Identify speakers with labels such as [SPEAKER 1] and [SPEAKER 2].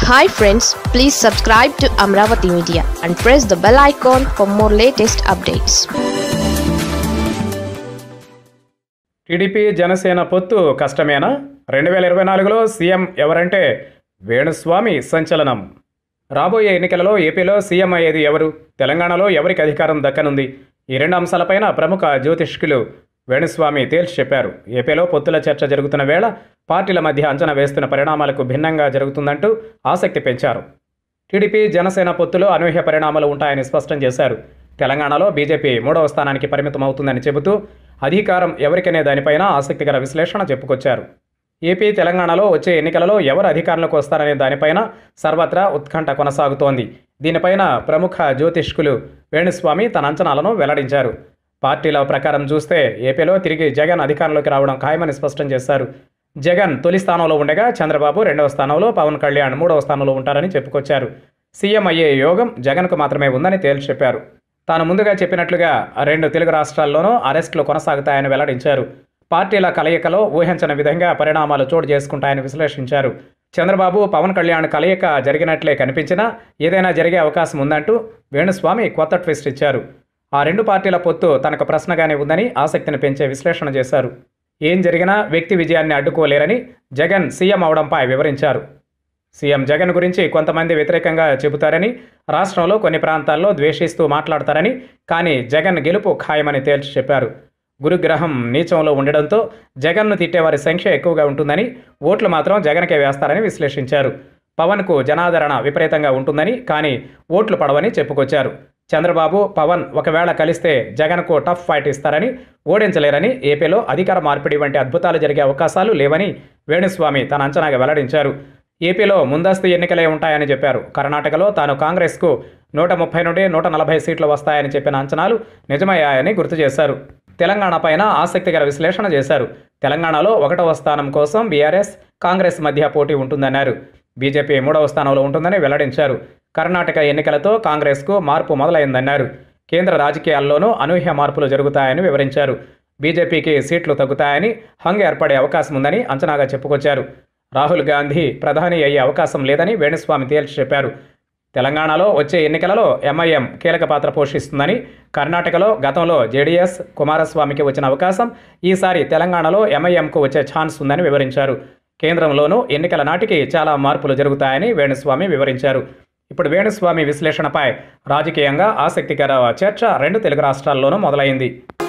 [SPEAKER 1] hi friends please subscribe to Amaravati media and press the bell icon for more latest updates
[SPEAKER 2] TDP Janasena పొత్తు కష్టమేనా రెండు వేల ఇరవై నాలుగులో సీఎం ఎవరంటే వేణుస్వామి సంచలనం రాబోయే ఎన్నికలలో ఏపీలో సీఎం అయ్యేది ఎవరు తెలంగాణలో ఎవరికి అధికారం దక్కనుంది ఈ రెండు అంశాలపైన ప్రముఖ జ్యోతిష్కులు వేణుస్వామి తేల్చి చెప్పారు ఏపీలో పొత్తుల చర్చ జరుగుతున్న వేళ పార్టీల మధ్య అంచనా వేస్తున్న పరిణామాలకు భిన్నంగా జరుగుతుందంటూ ఆసక్తి పెంచారు టీడీపీ జనసేన పొత్తులో అనూహ్య పరిణామాలు ఉంటాయని స్పష్టం చేశారు తెలంగాణలో బీజేపీ మూడవ స్థానానికి పరిమితం అవుతుందని చెబుతూ అధికారం ఎవరికనే దానిపైన ఆసక్తికర విశ్లేషణ చెప్పుకొచ్చారు ఏపీ తెలంగాణలో వచ్చే ఎన్నికలలో ఎవరు అధికారంలోకి వస్తారనే దానిపైన సర్వత్రా ఉత్కంఠ కొనసాగుతోంది దీనిపైన ప్రముఖ జ్యోతిష్కులు వేణుస్వామి తన అంచనాలను వెల్లడించారు పార్టీల ప్రకారం చూస్తే ఏపీలో తిరిగి జగన్ అధికారంలోకి రావడం ఖాయమని స్పష్టం చేశారు జగన్ తొలి స్థానంలో ఉండగా చంద్రబాబు రెండవ స్థానంలో పవన్ కళ్యాణ్ మూడవ స్థానంలో ఉంటారని చెప్పుకొచ్చారు సీఎం అయ్యే యోగం జగన్కు మాత్రమే ఉందని తేల్చి చెప్పారు తాను ముందుగా చెప్పినట్లుగా రెండు తెలుగు రాష్ట్రాల్లోనూ అరెస్టులు కొనసాగుతాయని వెల్లడించారు పార్టీల కలయికలో ఊహించని విధంగా పరిణామాలు చోటు చేసుకుంటాయని విశ్లేషించారు చంద్రబాబు పవన్ కళ్యాణ్ కలయిక జరిగినట్లే కనిపించినా ఏదైనా జరిగే అవకాశం ఉందంటూ వేణుస్వామి కొత్త ట్విస్ట్ ఇచ్చారు ఆ రెండు పార్టీల పొత్తు తనకు ప్రశ్నగానే ఉందని ఆసక్తిని పెంచే విశ్లేషణ చేశారు ఏం జరిగినా వ్యక్తి విజయాన్ని అడ్డుకోలేరని జగన్ సీఎం అవడంపై వివరించారు సీఎం జగన్ గురించి కొంతమంది వ్యతిరేకంగా చెబుతారని రాష్ట్రంలో కొన్ని ప్రాంతాల్లో ద్వేషిస్తూ మాట్లాడతారని కానీ జగన్ గెలుపు ఖాయమని తేల్చి చెప్పారు గురుగ్రహం నీచంలో ఉండడంతో జగన్ను తిట్టేవారి సంఖ్య ఎక్కువగా ఉంటుందని ఓట్లు మాత్రం జగన్కే వేస్తారని విశ్లేషించారు పవన్కు జనాదరణ విపరీతంగా ఉంటుందని కానీ ఓట్లు పడవని చెప్పుకొచ్చారు చంద్రబాబు పవన్ ఒకవేళ కలిస్తే జగన్కు టఫ్ ఫైట్ ఇస్తారని ఓడించలేరని ఏపీలో అధికార మార్పిడి వంటి అద్భుతాలు జరిగే అవకాశాలు లేవని వేణుస్వామి తన అంచనాగా వెల్లడించారు ఏపీలో ముందస్తు ఎన్నికలే ఉంటాయని చెప్పారు కర్ణాటకలో తాను కాంగ్రెస్కు నూట ముప్పై నుండి నూట నలభై సీట్లు వస్తాయని చెప్పిన అంచనాలు నిజమయ్యాయని గుర్తు చేశారు తెలంగాణ పైన ఆసక్తికర విశ్లేషణ చేశారు తెలంగాణలో ఒకటవ స్థానం కోసం బీఆర్ఎస్ కాంగ్రెస్ మధ్య పోటీ ఉంటుందన్నారు బీజేపీ మూడవ స్థానంలో ఉంటుందని వెల్లడించారు కర్ణాటక ఎన్నికలతో కాంగ్రెస్కు మార్పు మొదలైందన్నారు కేంద్ర రాజకీయాల్లోనూ అనూహ్య మార్పులు జరుగుతాయని వివరించారు బీజేపీకి సీట్లు తగ్గుతాయని హంగ్ ఏర్పడే అవకాశం ఉందని అంచనాగా చెప్పుకొచ్చారు రాహుల్ గాంధీ ప్రధాని అయ్యే అవకాశం లేదని వేణుస్వామి తేల్చి చెప్పారు తెలంగాణలో వచ్చే ఎన్నికలలో ఎంఐఎం కీలక పాత్ర పోషిస్తుందని కర్ణాటకలో గతంలో జేడీఎస్ కుమారస్వామికి వచ్చిన అవకాశం ఈసారి తెలంగాణలో ఎంఐఎంకు వచ్చే ఛాన్స్ ఉందని వివరించారు కేంద్రంలోనూ ఎన్నికల నాటికి చాలా మార్పులు జరుగుతాయని వేణుస్వామి వివరించారు ఇప్పుడు వేణుస్వామి విశ్లేషణపై రాజకీయంగా ఆసక్తికర చర్చ రెండు తెలుగు రాష్ట్రాల్లోనూ మొదలైంది